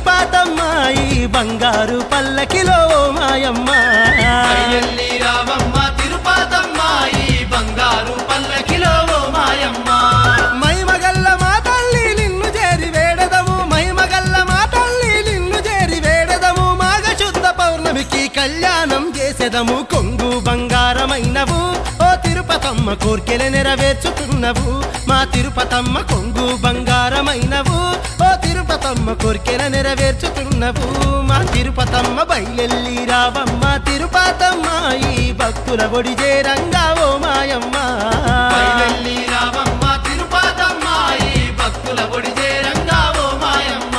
తిరుపాతమ్మ ఈ బంగారు పల్లకిలో ఓ మాయమ్మ బయలెల్లి రావమ్మ తిరుపాతమ్మ ఈ బంగారు పల్లకిలో ఓ మాయమ్మ మైమగల్ల మా తల్లి నిన్ను చేరి వేడదము మైమగల్ల మా తల్లి నిన్ను చేరి వేడదము మాఘ శుద్ధ పౌర్ణమికి కళ్యాణం చేసేదము కొంగు బంగారమైనవు ఓ తిరుపతమ్మ కోర్కెల నెరవేర్చుతున్నవు మా తిరుపతమ్మ కొంగు బంగారమైనవు ఓ తిరుపతమ్మ కోర్కెల నెరవేర్చుతున్నవు మా తిరుపతమ్మ బయలెల్లి రావమ్మ తిరుపతమ్మ ఈ భక్తుల ఒడి చేరంగా ఓ మాయమ్మ బయలెల్లి రావమ్మ తిరుపాతమ్మ ఈ భక్తుల ఒడి చేరంగా ఓ మాయమ్మ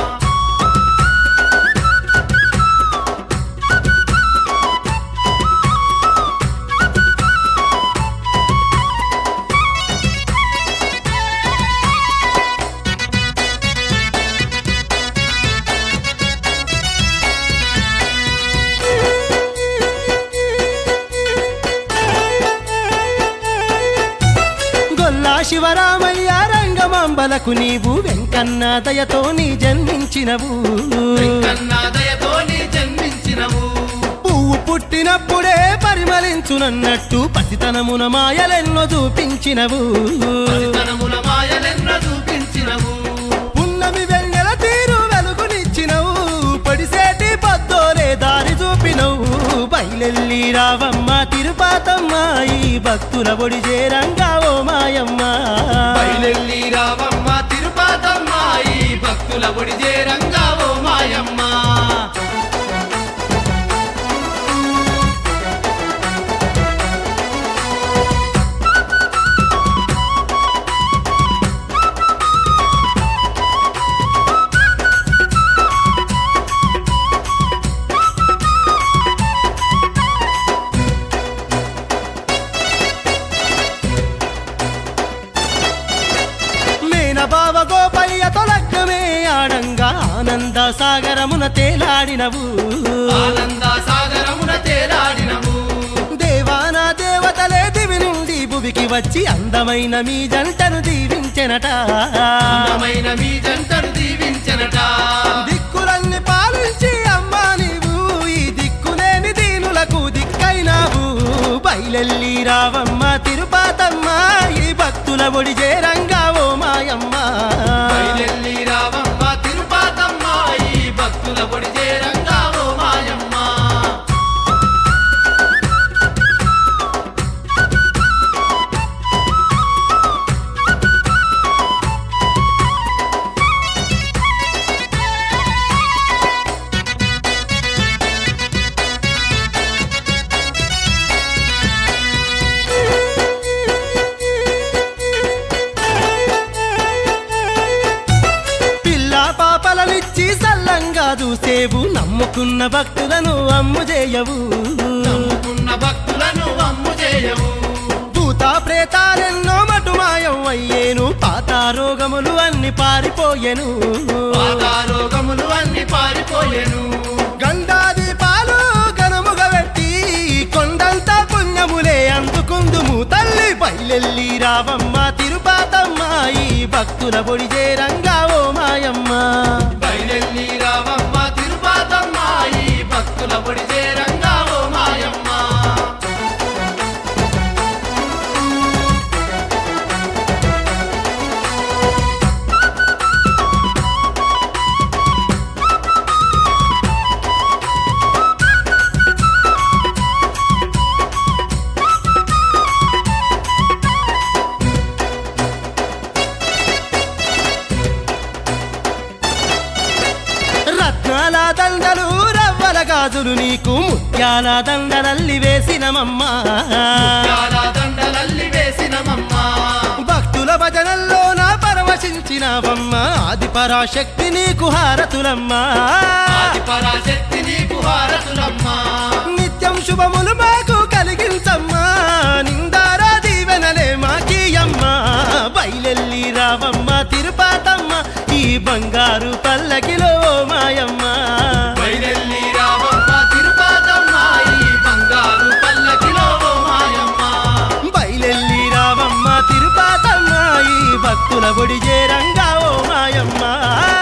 గొల్లా శివరామయ్య రంగమాంబలకు నీవు వెంకన్న దయతో నీ జన్మించినవు వెంకన్న దయతో నీ జన్మించినవు పువ్వు పుట్టినప్పుడే పరిమళించునన్నట్టు పసితనమున మాయలెన్నో చూపించినవు పరితనముల మాయలెన్న చూపించినవు పున్నమి వెన్నెల తీరు వెలుగునిచ్చినవు పడిసేటి పద్దోలే దారి చూపినవు బయలెల్లి రావమ్మ తిరుపాతమ్మ ఈ భక్తుల ఒడి చేరంగా ఓ మాయమ్మ బయలెల్లి రావమ్మ తిరుపాతమ్మ ఈ భక్తుల ఒడి చేరంగా ఓ మాయమ్మ మేన బావ గోపయ్య తొలగ్గమే ఆడంగా ఆనంద సాగరమున తేలాడినవు ఆనంద సాగరమున తేలాడినవు దేవానా దేవతలే దివి నుండి భువికి వచ్చి అందమైన మీ జంటను దీవించెనట అందమైన మీ జంటను దీవించనట దిక్కులన్నీ పాలించి అమ్మా నీవు ఈ దిక్కులేని దీనులకు దిక్కైనావు బయలెల్లి రావమ్మ తిరుపాతమ్మ ఈ భక్తుల ఒడి చేరంగా ఓ మాయమ్మ బయలెల్లి రావమ్మ తిరుపాతమ్మ ఈ భక్తుల ఒడి చేరంగా ఓ మాయమ్మ పిల్ల పాపలనిచ్చి సల్లంగా చూసేవు నమ్ముకున్న భక్తులను అమ్ము చేయవు నమ్ముకున్న భక్తులను అమ్ము చేయవు భూత ప్రేతాలెన్నో మటుమాయం అయ్యేను పాత రోగములు అన్ని పారిపోయెను పాతారోగములు అన్ని పారిపోయెను గండాది పాలు గనముగ పెట్టి కొండంత పుణ్యములే అందుకుందుము తల్లి బయలెల్లి రావమ్మ తిరుపాతమ్మ ఈ భక్తుల పొడి చేరంగా ఓ మాయమ్మ బయలెల్లి రావమ్మ తిరుపాతమ్మ ఈ భక్తుల ఒడి చేరంగా ఓ మాయమ్మ రత్నాల దండలు రవ్వల గాజులు నీకు ముత్యాల దండలల్లి వేసినమమ్మా చాలా దండలల్లి వేసినమమ్మ భక్తుల భజనల్లో నా పరవశించినవమ్మ ఆది పరాశక్తి నీకు హారతులమ్మా ఆది పరాశక్తి నీకు హారతులమ్మ నిత్యం శుభములు మాకు కలిగించమ్మా నిందారా దీవెనలే మాకీయమ్మా బయలెల్లి రావమ్మ తిరుపాతమ్మ ఈ బంగారు పల్లకిలో ఓ మాయమ్మ బయలెల్లి రావమ్మ తిరుపాతమ్మ ఈ బంగారు పల్లకిలో ఓ మాయమ్మ బయలెల్లి రావమ్మ తిరుపాతమ్మ ఈ భక్తుల ఒడి చేరంగా ఓ మాయమ్మ